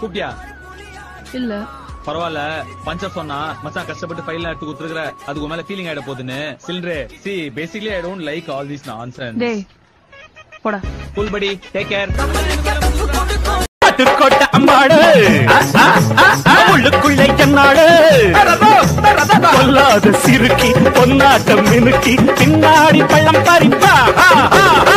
கூப்பிட்டியா இல்ல பரவாயில்ல பஞ்ச சொன்னா மச்சான் கஷ்டப்பட்டு ஃபைல் எடுத்து கொடுத்துருக்குற அதுக்கு உன் மேல ஃபீலிங் ஆயிட போகுதுன்னு சில்ட்ரே சி basically I don't like all these nonsense டேய் போடா கூல் படி டேக் கேர் பட்டுக்கோட்டை அம்மாடு உள்ளுக்குள்ளே என்னாடு கொல்லாத சிறுக்கி பொன்னாட்டம் மினுக்கி பின்னாடி பள்ளம் பறிப்பா ஆ, ஆ, ஆ.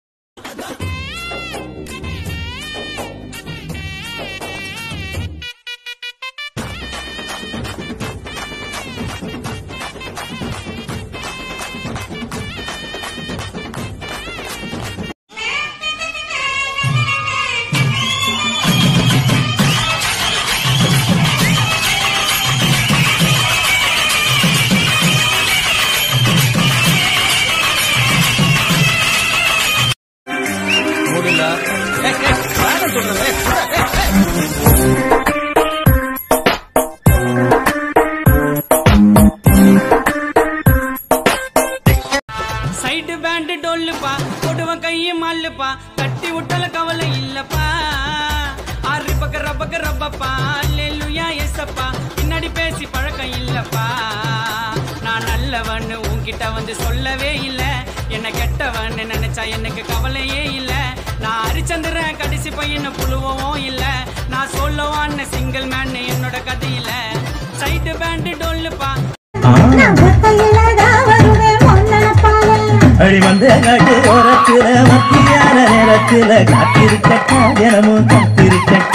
மூடில்ல சைடு பேண்ட் டொல்லுப்பா போடுவன் கையை மல்லுப்பா கட்டி விட்டல கவலை இல்லப்பா ஆறு பக்க ரப்பக்க ரப்பப்பா அல்லேலுயா எசப்பா பின்னாடி பேசி பழக்கம் இல்லப்பா நான் நல்லவன்னு உன்கிட்ட வந்து சொல்லவே இல்ல என்ன கெட்டவன்னு நினைச்சா எனக்கு கவலையே இல்ல நான் ஹரிச்சந்திரன் கடைசி பையனை புழுவவும் இல்ல நான் சொல்லவான்னு சிங்கிள் மேன் என்னோட கதையில சைடு பேண்ட் டொல்லுப்பா அடி வந்த காட்டு ஓரத்துல மத்தியான நேரத்துல காத்திருக்கட்ட தினமும் காத்திருக்கட்ட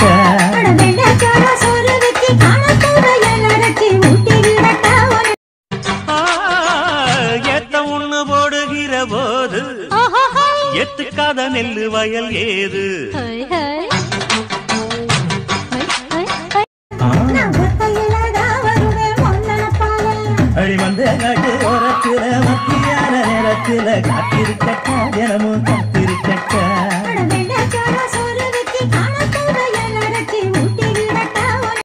ஆ, ஏத்த ஒண்ணு போடுகிற போது எத்துக்காத நெல்லு வயல் ஏது ஆ, அடி வந்த காட்டு ஓரத்துல மத்தியான நேரத்துல காத்திருக்கட்ட தினமும்